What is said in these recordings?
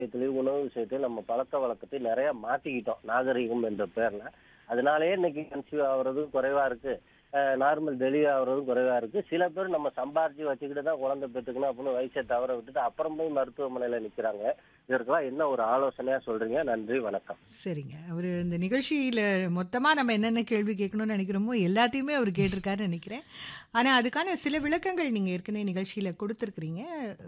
விஷயத்திலயும் உணவு விஷயத்திலயும் நம்ம பழக்க வழக்கத்தை நிறைய மாத்திக்கிட்டோம் நாகரிகம் என்ற பேர்ல அதனாலயே இன்னைக்கு கன்சீவ் ஆகுறதும் குறைவா இருக்கு நார்மல் டெலிவரி ஆகுறதும் குறைவா இருக்கு சில பேர் நம்ம சம்பாரிச்சு வச்சுக்கிட்டு தான் குழந்தை பெற்றுக்கணும் அப்படின்னு வயசை தவற விட்டுட்டு அப்புறம் போய் மருத்துவமனையில நிக்கிறாங்க இதற்கெல்லாம் என்ன ஒரு ஆலோசனையா சொல்றீங்க நன்றி வணக்கம் சரிங்க அவர் இந்த நிகழ்ச்சியில் மொத்தமாக நம்ம என்னென்ன கேள்வி கேட்கணும்னு நினைக்கிறோமோ எல்லாத்தையுமே அவர் கேட்டிருக்காருன்னு நினைக்கிறேன் ஆனால் அதுக்கான சில விளக்கங்கள் நீங்கள் ஏற்கனவே நிகழ்ச்சியில் கொடுத்துருக்குறீங்க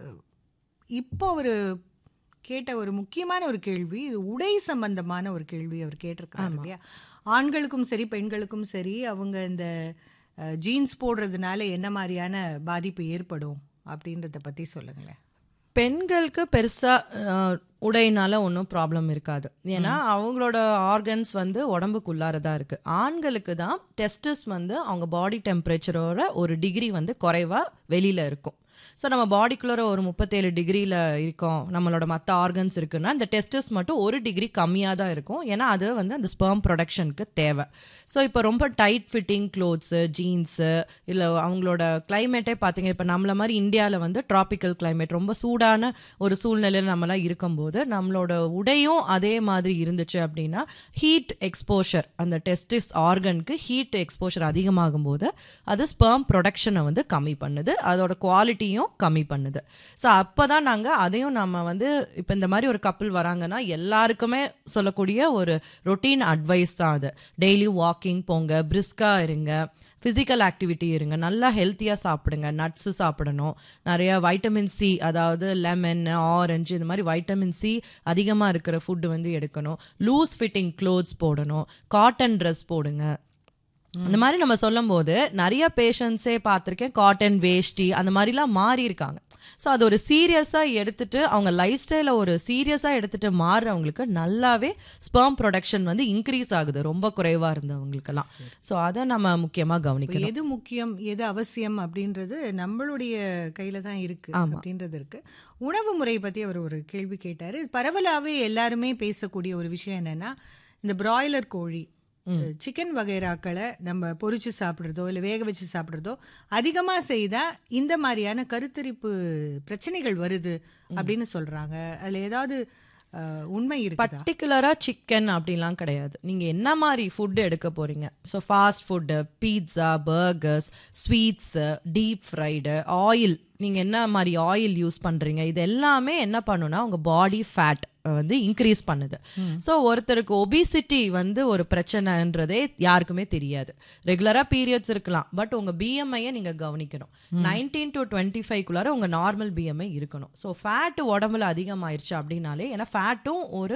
இப்போ அவர் கேட்ட ஒரு முக்கியமான ஒரு கேள்வி இது உடை சம்பந்தமான ஒரு கேள்வி அவர் கேட்டிருக்காரு இல்லையா ஆண்களுக்கும் சரி பெண்களுக்கும் சரி அவங்க இந்த ஜீன்ஸ் போடுறதுனால என்ன மாதிரியான பாதிப்பு ஏற்படும் அப்படின்றத பற்றி சொல்லுங்களேன் பெண்களுக்கு பெருசாக உடையினால ஒன்றும் ப்ராப்ளம் இருக்காது ஏன்னா அவங்களோட ஆர்கன்ஸ் வந்து உடம்புக்குள்ளாரதா இருக்கு ஆண்களுக்கு தான் டெஸ்டஸ் வந்து அவங்க பாடி டெம்பரேச்சரோட ஒரு டிகிரி வந்து குறைவா வெளியில இருக்கும் ஸோ நம்ம பாடிக்குள்ளே ஒரு முப்பத்தேழு டிகிரியில் இருக்கோம் நம்மளோட மற்ற ஆர்கன்ஸ் இருக்குன்னா இந்த டெஸ்டஸ் மட்டும் ஒரு டிகிரி கம்மியாக தான் இருக்கும் ஏன்னா அது வந்து அந்த ஸ்பெர்ம் ப்ரொடக்ஷனுக்கு தேவை ஸோ இப்போ ரொம்ப டைட் ஃபிட்டிங் க்ளோத்ஸு ஜீன்ஸு இல்லை அவங்களோட கிளைமேட்டே பார்த்தீங்க இப்போ நம்மள மாதிரி இந்தியாவில் வந்து ட்ராபிக்கல் கிளைமேட் ரொம்ப சூடான ஒரு சூழ்நிலையில் நம்மளாம் இருக்கும்போது நம்மளோட உடையும் அதே மாதிரி இருந்துச்சு அப்படின்னா ஹீட் எக்ஸ்போஷர் அந்த டெஸ்டிஸ் ஆர்கனுக்கு ஹீட் எக்ஸ்போஷர் அதிகமாகும் போது அது ஸ்பெர்ம் ப்ரொடக்ஷனை வந்து கம்மி பண்ணுது அதோட குவாலிட்டியும் கம்மி பண்ணுது ஸோ அப்போ தான் நாங்கள் அதையும் நம்ம வந்து இப்போ இந்த மாதிரி ஒரு கப்பல் வராங்கன்னா எல்லாருக்குமே சொல்லக்கூடிய ஒரு ரொட்டீன் அட்வைஸ் தான் அது டெய்லி வாக்கிங் போங்க பிரிஸ்காக இருங்க ஃபிசிக்கல் ஆக்டிவிட்டி இருங்க நல்லா ஹெல்த்தியாக சாப்பிடுங்க நட்ஸு சாப்பிடணும் நிறைய வைட்டமின் சி அதாவது லெமன் ஆரஞ்சு இந்த மாதிரி வைட்டமின் சி அதிகமாக இருக்கிற ஃபுட்டு வந்து எடுக்கணும் லூஸ் ஃபிட்டிங் க்ளோத்ஸ் போடணும் காட்டன் ட்ரெஸ் போடுங்க இந்த மாதிரி நம்ம சொல்லும் போது நிறைய பேஷண்ட்ஸே பார்த்துருக்கேன் காட்டன் வேஷ்டி அந்த மாதிரிலாம் மாறி இருக்காங்க ஸோ அது ஒரு சீரியஸாக எடுத்துட்டு அவங்க லைஃப் ஸ்டைலை ஒரு சீரியஸாக எடுத்துட்டு மாறுறவங்களுக்கு நல்லாவே ஸ்பெர்ம் ப்ரொடக்ஷன் வந்து இன்க்ரீஸ் ஆகுது ரொம்ப குறைவாக இருந்தவங்களுக்கெல்லாம் ஸோ அதை நம்ம முக்கியமாக கவனிக்கணும் எது முக்கியம் எது அவசியம் அப்படின்றது நம்மளுடைய கையில தான் இருக்கு ஆமா. அப்படின்றது இருக்கு உணவு முறை பத்தி அவர் ஒரு கேள்வி கேட்டாரு பரவலாவே எல்லாருமே பேசக்கூடிய ஒரு விஷயம் என்னன்னா இந்த பிராய்லர் கோழி சிக்கன் வகைராக்களை நம்ம பொரிச்சு சாப்பிட்றதோ இல்லை வேக வச்சு சாப்பிட்றதோ அதிகமாக செய்தால் இந்த மாதிரியான கருத்தரிப்பு பிரச்சனைகள் வருது அப்படின்னு சொல்றாங்க அதில் ஏதாவது அஹ், உண்மை இருக்குதா பர்டிகுலராக சிக்கன் அப்படிலாம் கிடையாது நீங்கள் என்ன மாதிரி ஃபுட் எடுக்க போகிறீங்க so fast food pizza burgers sweets deep fried oil நீங்கள் என்ன மாதிரி ஆயில் யூஸ் பண்ணுறீங்க இது எல்லாமே என்ன பண்ணுன்னா உங்கள் பாடி ஃபேட் வந்து இன்க்ரீஸ் பண்ணுது ஸோ ஒருத்தருக்கு ஒபிசிட்டி வந்து ஒரு பிரச்சனைன்றதே யாருக்குமே தெரியாது ரெகுலராக பீரியட்ஸ் இருக்கலாம் பட் உங்கள் பிஎம்ஐயை நீங்கள் கவனிக்கணும் நைன்டீன் டு டுவெண்ட்டி ஃபைவ்க்குள்ளார உங்கள் நார்மல் பிஎம்ஐ இருக்கணும் ஸோ ஃபேட் உடம்புல அதிகமாயிருச்சு அப்படின்னாலே ஏன்னா ஃபேட்டும் ஒரு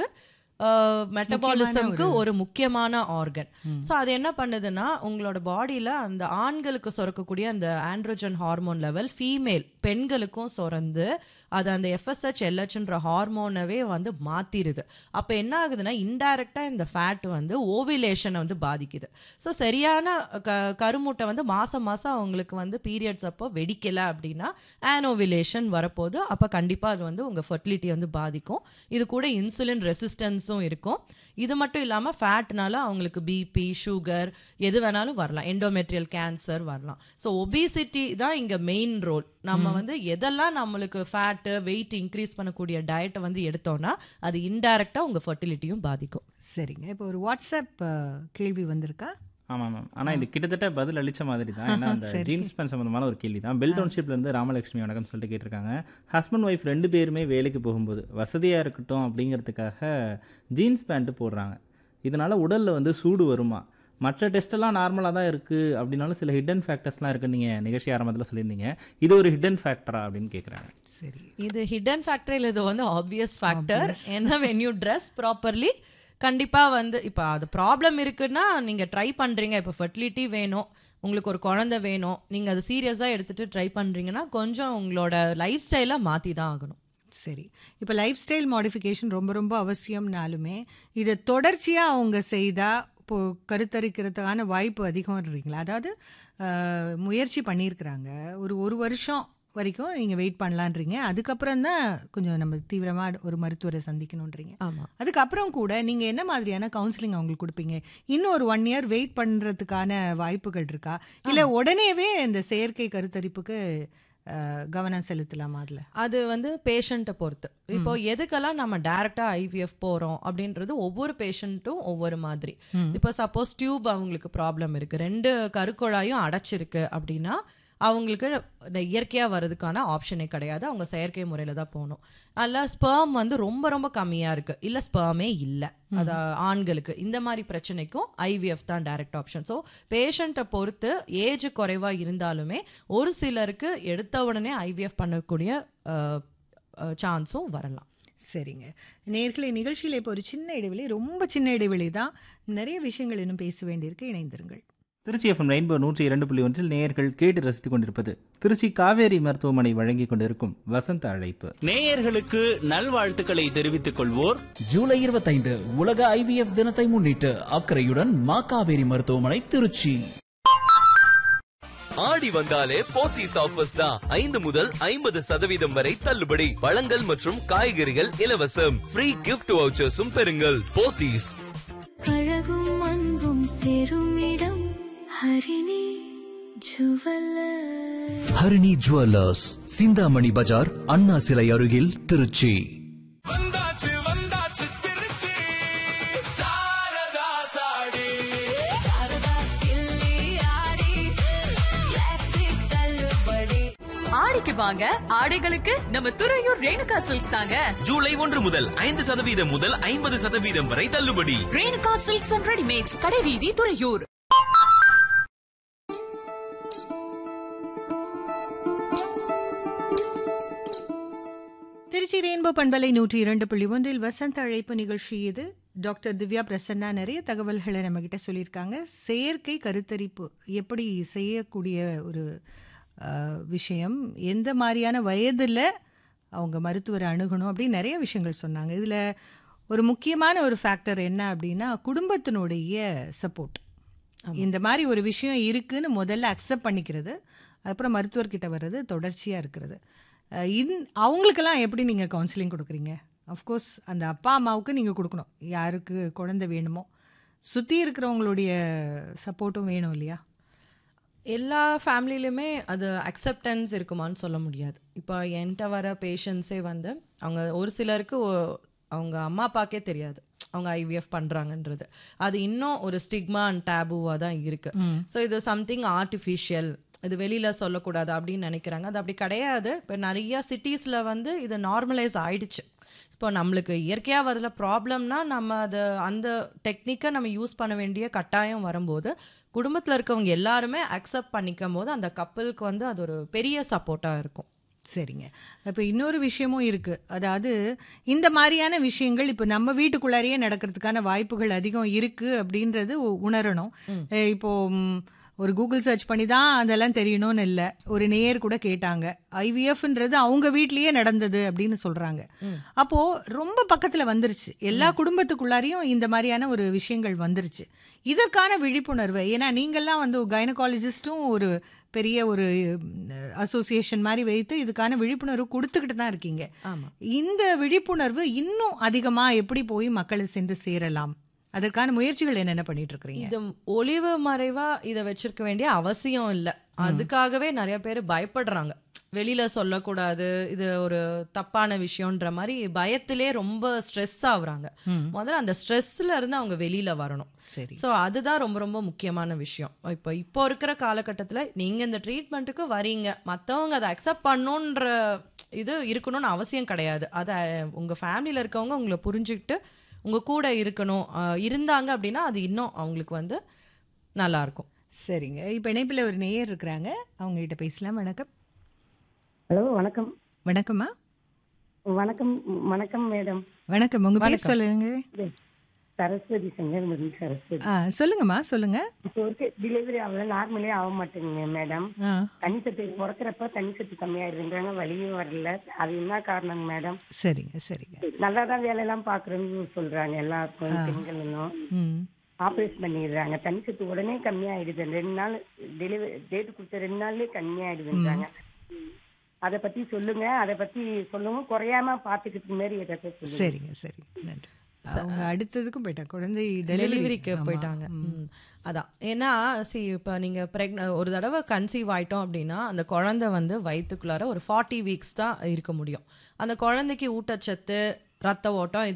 மெட்டபாலிசம்க்கு ஒரு முக்கியமான ஆர்கன் ஸோ அது என்ன பண்ணுதுன்னா உங்களோட பாடியில் அந்த ஆண்களுக்கு சுரக்கக்கூடிய அந்த ஆண்ட்ரோஜன் ஹார்மோன் லெவல் ஃபீமேல் பெண்களுக்கும் சுரந்து அது அந்த எஃப்எஸ்ஹெச் எல்ஹெச்ன்ற ஹார்மோனவே வந்து மாத்திருது அப்போ என்ன ஆகுதுன்னா இன்டைரக்டா இந்த ஃபேட் வந்து ஓவிலேஷனை வந்து பாதிக்குது ஸோ சரியான க கருமுட்டை வந்து மாசம் மாசம் அவங்களுக்கு வந்து பீரியட்ஸ் அப்போ வெடிக்கல அப்படின்னா ஆனோவிலேஷன் வரப்போது அப்போ கண்டிப்பா அது வந்து உங்க ஃபர்டிலிட்டி வந்து பாதிக்கும் இது கூட இன்சுலின் ரெசிஸ்டன்ஸும் இருக்கும் இது மட்டும் இல்லாமல் ஃபேட்னால அவங்களுக்கு பிபி சுகர் எது வேணாலும் வரலாம் எண்டோமெட்ரியல் கேன்சர் வரலாம் ஸோ ஒபிசிட்டி தான் இங்கே மெயின் ரோல் நம்ம வந்து எதெல்லாம் நம்மளுக்கு ஃபேட்டு வெயிட் இன்க்ரீஸ் பண்ணக்கூடிய டயட்டை வந்து எடுத்தோம்னா அது இன்டைரக்டாக உங்கள் ஃபர்டிலிட்டியும் பாதிக்கும் சரிங்க இப்போ ஒரு வாட்ஸ்அப் அஹ், கேள்வி வந்திருக்கா ஆமாம் மேம் ஆனால் இது கிட்டத்தட்ட பதில் அளித்த மாதிரி தான் ஏன்னா அந்த சரி. ஜீன்ஸ் பேண்ட் சம்மந்தமான ஒரு கேள்வி தான் பெல் டவுன்ஷிப்லேருந்து ராமலட்சுமி வணக்கம் சொல்லிட்டு கேட்டிருக்காங்க ஹஸ்பண்ட் ஒய்ஃப் ரெண்டு பேருமே வேலைக்கு போகும்போது வசதியாக இருக்கட்டும் அப்படிங்கிறதுக்காக ஜீன்ஸ் பேண்ட்டு போடுறாங்க இதனால் உடலில் வந்து சூடு வருமா மற்ற டெஸ்ட்டெல்லாம் நார்மலாக தான் இருக்குது அப்படின்னாலும் சில ஹிடன் ஃபேக்டர்ஸ்லாம் இருக்குன்னு நீங்கள் நிகழ்ச்சி ஆரம்பத்தில் சொல்லியிருந்தீங்க இது ஒரு ஹிடன் ஃபேக்டரா அப்படின்னு கேட்குறாங்க சரி இது ஹிடன் ஃபேக்டர் இல்லை இது வந்து ஆப்வியஸ் ஃபேக்டர் என்ன வென் யூ ட்ரெஸ் ப்ராப்பர்லி கண்டிப்பாக வந்து இப்போ அது ப்ராப்ளம் இருக்குன்னா நீங்கள் ட்ரை பண்ணுறீங்க இப்போ ஃபர்டிலிட்டி வேணும் உங்களுக்கு ஒரு குழந்தை வேணும் நீங்கள் அது சீரியஸாக எடுத்துகிட்டு ட்ரை பண்ணுறீங்கன்னா கொஞ்சம் உங்களோட லைஃப் ஸ்டைலை மாற்றி தான் ஆகணும் சரி இப்போ லைஃப் ஸ்டைல் மாடிஃபிகேஷன் ரொம்ப ரொம்ப அவசியம்னாலுமே இதை தொடர்ச்சியாக அவங்க செய்தால் இப்போ கருத்தரிக்கிறதுக்கான வாய்ப்பு அதிகம்ன்றீங்களா அதாவது அஹ், முயற்சி பண்ணியிருக்கிறாங்க ஒரு ஒரு வருஷம் வரைக்கும் நீங்கள் வெயிட் பண்ணலான்றீங்க அதுக்கப்புறம் தான் கொஞ்சம் நம்ம தீவிரமாக ஒரு மருத்துவரை சந்திக்கணுன்றீங்க ஆமாம் அதுக்கப்புறம் கூட நீங்கள் என்ன மாதிரியான கவுன்சிலிங் அவங்களுக்கு கொடுப்பீங்க இன்னும் ஒரு ஒன் இயர் வெயிட் பண்ணுறதுக்கான வாய்ப்புகள் இருக்கா இல்லை உடனேவே இந்த செயற்கை கருத்தரிப்புக்கு அஹ், கவனம் செலுத்தலாமா அதில் அது வந்து பேஷண்ட்டை பொறுத்து இப்போ எதுக்கெல்லாம் நம்ம டைரக்டா ஐவிஎஃப் போறோம் அப்படின்றது ஒவ்வொரு பேஷண்ட்டும் ஒவ்வொரு மாதிரி இப்போ சப்போஸ் டியூப் அவங்களுக்கு ப்ராப்ளம் இருக்கு ரெண்டு கருக்குழாயும் அடைச்சிருக்கு அப்படின்னா அவங்களுக்கு இந்த இயற்கையா வர்றதுக்கான ஆப்ஷனே கிடையாது அவங்க செயற்கை முறையில தான் போகணும் அல்ல ஸ்பெர்ம் வந்து ரொம்ப ரொம்ப கம்மியா இருக்கு இல்ல ஸ்பெர்மே இல்ல அது ஆண்களுக்கு இந்த மாதிரி பிரச்சனைக்கும் ஐவிஎஃப் தான் டைரக்ட் ஆப்ஷன் ஸோ பேஷண்ட்டை பொறுத்து ஏஜ் குறைவா இருந்தாலுமே ஒரு சிலருக்கு எடுத்த உடனே ஐவிஎஃப் பண்ணக்கூடிய சான்ஸும் வரலாம் சரிங்க நேர்களை நிகழ்ச்சியில் இப்போ ஒரு சின்ன இடைவெளி ரொம்ப சின்ன இடைவெளி தான் நிறைய விஷயங்கள் இன்னும் பேச வேண்டியிருக்கு இணைந்திருங்கள் திருச்சி எஃப்எம் ரெயின்போ நூற்றி இரண்டு புள்ளி ஒன்றில் நேயர்கள் கேட்டு ரசித்துக் கொண்டிருப்பது திருச்சி காவேரி மருத்துவமனை வழங்கிக் கொண்டிருக்கும் வசந்த அழைப்பு நேயர்களுக்கு நல்வாழ்த்துக்களை தெரிவித்துக் கொள்வோர் ஜூலை 25 உலக ஐவிஎஃப் தினத்தை முன்னிட்டு அக்கறையுடன் மா காவேரி மருத்துவமனை திருச்சி ஆடி வந்தாலே போத்தீஸ் ஆஃபர்ஸ் தான் ஐந்து முதல் ஐம்பது சதவீதம் வரை தள்ளுபடி பழங்கள் மற்றும் காய்கறிகள் இலவசம் ஃப்ரீ கிஃப்ட் வவுச்சர்ஸும் பெறுங்கள் போத்தீஸ் அழகும் அன்பும் சேரும் இடம் ஹரிணி ஜுவல்லர் ஹரிணி ஜுவல்லர்ஸ் சிந்தாமணி பஜார் அண்ணா சிலை அருகில் திருச்சி வந்தாச்சு வந்தாச்சு திருச்சி சாரதா சாடி ஆடிக்கு வாங்க ஆடைகளுக்கு நம்ம துறையூர் ரேணுகா சில்க்ஸ் தாங்க ஜூலை ஒன்று முதல் ஐந்து சதவீதம் முதல் ஐம்பது சதவீதம் வரை தள்ளுபடி ரேணுகா சில்க்ஸ் அண்ட் ரெடிமேட்ஸ் கடைவீதி துறையூர் திருச்சி ரெயின்போ பண்பலை நூற்றி இரண்டு புள்ளி ஒன்றில் வசந்த அழைப்பு நிகழ்ச்சி இது டாக்டர் திவ்யா பிரசன்னா நிறைய தகவல்களை நம்மக்கிட்ட சொல்லியிருக்காங்க செயற்கை கருத்தரிப்பு எப்படி செய்யக்கூடிய ஒரு அஹ், விஷயம் எந்த மாதிரியான வயதில் அவங்க மருத்துவரை அணுகணும் அப்படின்னு நிறைய விஷயங்கள் சொன்னாங்க இதில் ஒரு முக்கியமான ஒரு ஃபேக்டர் என்ன அப்படின்னா குடும்பத்தினுடைய சப்போர்ட் இந்த மாதிரி ஒரு விஷயம் இருக்குன்னு முதல்ல அக்செப்ட் பண்ணிக்கிறது அப்புறம் மருத்துவர்கிட்ட வர்றது தொடர்ச்சியாக இருக்கிறது அஹ் இன் அவங்களுக்கெல்லாம் எப்படி நீங்கள் கவுன்சிலிங் கொடுக்குறீங்க அஃப்கோர்ஸ் அந்த அப்பா அம்மாவுக்கு நீங்கள் கொடுக்கணும் யாருக்கு குழந்தை வேணுமோ சுற்றி இருக்கிறவங்களுடைய சப்போர்ட்டும் வேணும் இல்லையா எல்லா ஃபேமிலிலையுமே அது அக்செப்டன்ஸ் இருக்குமான்னு சொல்ல முடியாது இப்போ என்கிட்ட வர பேஷண்ட்ஸே வந்து அவங்க ஒரு சிலருக்கு ஒ- அவங்க அம்மா அப்பாக்கே தெரியாது அவங்க ஐவிஎஃப் பண்ணுறாங்கன்றது அது இன்னும் ஒரு ஸ்டிக்மா அண்ட் டேபுவாக தான் இருக்கு ஸோ இது சம்திங் ஆர்டிஃபிஷியல் இது வெளியில் சொல்லக்கூடாது அப்படின்னு நினைக்கிறாங்க அது அப்படி கிடையாது இப்போ நிறைய சிட்டிஸில் வந்து இது நார்மலைஸ் ஆயிடுச்சு இப்போ நம்மளுக்கு இயற்கையாக வரல ப்ராப்ளம்னா நம்ம அதை அந்த டெக்னிக்கை நம்ம யூஸ் பண்ண வேண்டிய கட்டாயம் வரும்போது குடும்பத்தில் இருக்கவங்க எல்லாருமே அக்செப்ட் பண்ணிக்கும் போது அந்த கப்பலுக்கு வந்து அது ஒரு பெரிய சப்போர்ட்டாக இருக்கும் சரிங்க இப்போ இன்னொரு விஷயமும் இருக்குது அதாவது இந்த மாதிரியான விஷயங்கள் இப்போ நம்ம வீட்டுக்குள்ளாரையே நடக்கிறதுக்கான வாய்ப்புகள் அதிகம் இருக்குது அப்படின்றது உ- உணரணும் அஹ் இப்போ ம், ஒரு கூகுள் சர்ச் பண்ணி தான் அதெல்லாம் தெரியணும்னு இல்லை ஒரு நேயர் கூட கேட்டாங்க ஐவிஎஃப்ன்றது அவங்க வீட்லயே நடந்தது அப்படின்னு சொல்றாங்க அப்போ ரொம்ப பக்கத்துல வந்துருச்சு எல்லா குடும்பத்துக்குள்ளாரையும் இந்த மாதிரியான ஒரு விஷயங்கள் வந்துருச்சு இதற்கான விழிப்புணர்வு ஏன்னா நீங்கள்லாம் வந்து கைனகாலஜிஸ்ட்டும் ஒரு பெரிய ஒரு அசோசியேஷன் மாதிரி வைத்து இதுக்கான விழிப்புணர்வு கொடுத்துக்கிட்டு தான் இருக்கீங்க ஆமா. இந்த விழிப்புணர்வு இன்னும் அதிகமா எப்படி போய் மக்களை சென்று சேரலாம் அதற்கான முயற்சிகள் என்னென்ன பண்ணிட்டு இருக்கிறீங்க இது ஒளிவு மறைவா இதை வச்சிருக்க வேண்டிய அவசியம் இல்லை அதுக்காகவே நிறைய பேர் பயப்படுறாங்க வெளியில சொல்லக்கூடாது இது ஒரு தப்பான விஷயம்ன்ற மாதிரி பயத்திலே ரொம்ப ஸ்ட்ரெஸ் ஆகுறாங்க முதல்ல அந்த ஸ்ட்ரெஸ்ல இருந்து அவங்க வெளியில வரணும் சரி ஸோ அதுதான் ரொம்ப ரொம்ப முக்கியமான விஷயம் இப்போ இப்போ இருக்கிற காலகட்டத்தில் நீங்கள் இந்த ட்ரீட்மெண்ட்டுக்கு வரீங்க மற்றவங்க அதை அக்செப்ட் பண்ணணுன்ற இது இருக்கணும்னு அவசியம் கிடையாது அதை உங்கள் ஃபேமிலியில் இருக்கவங்க உங்களை புரிஞ்சுக்கிட்டு உங்கள் கூட இருக்கணும் ஆஹ் இருந்தாங்க அப்படின்னா அது இன்னும் அவங்களுக்கு வந்து நல்லா இருக்கும் சரிங்க இப்போ இணைப்பில் ஒரு நேயர் இருக்கிறாங்க அவங்க கிட்ட பேசலாம் வணக்கம் ஹலோ வணக்கம் வணக்கம்மா வணக்கம் வணக்கம் மேடம் வணக்கம் உங்க பேர் வணக்கம். சொல்லுங்க சரஸ்வதி சங்கர் சரஸ்வதி ஆ சொல்லுங்கம்மா சொல்லுங்க இப்போ இருக்க டெலிவரி ஆகல நார்மலே ஆக மாட்டேங்குங்க மேடம் ஆ தண்ணி சத்து பிறக்கிறப்ப தண்ணி சத்து கம்மியாயிருதுன்றாங்க வலியும் வரல அது என்ன காரணங்க மேடம் சரிங்க சரிங்க நல்லா தான் வேலையெல்லாம் பாக்குறேன்னு சொல்றாங்க எல்லாருக்கும் பெண்களும் ம் ஆப்ரேஷன் பண்ணிடுறாங்க தண்ணி சத்து உடனே கம்மியாயிடுது ரெண்டு நாள் டெலிவரி டேட் கொடுத்த ரெண்டு நாள்லயே கம்மியாயிடுதுன்றாங்க அதை பத்தி சொல்லுங்க அதை பத்தி சொல்லுங்க குறையாம பாத்துக்கிட்டு மாரி ஏதாவது சொல்லுங்க சரிங்க சரிங்க நன்றி அவங்க அடுத்ததுக்கும் போயிட்டாங்க குழந்தை டெலிவரிக்கு ஆமா. போயிட்டாங்க ம். அதான் ஏன்னா சி இப்போ நீங்கள் ப்ரெக்ன ஒரு தடவை கன்சீவ் ஆயிட்டோம் அப்படின்னா அந்த குழந்தை வந்து வயிற்றுக்குள்ளார ஒரு ஃபார்ட்டி வீக்ஸ் தான் இருக்க முடியும் அந்த குழந்தைக்கு ஊட்டச்சத்து ரத்த ஓட்டம்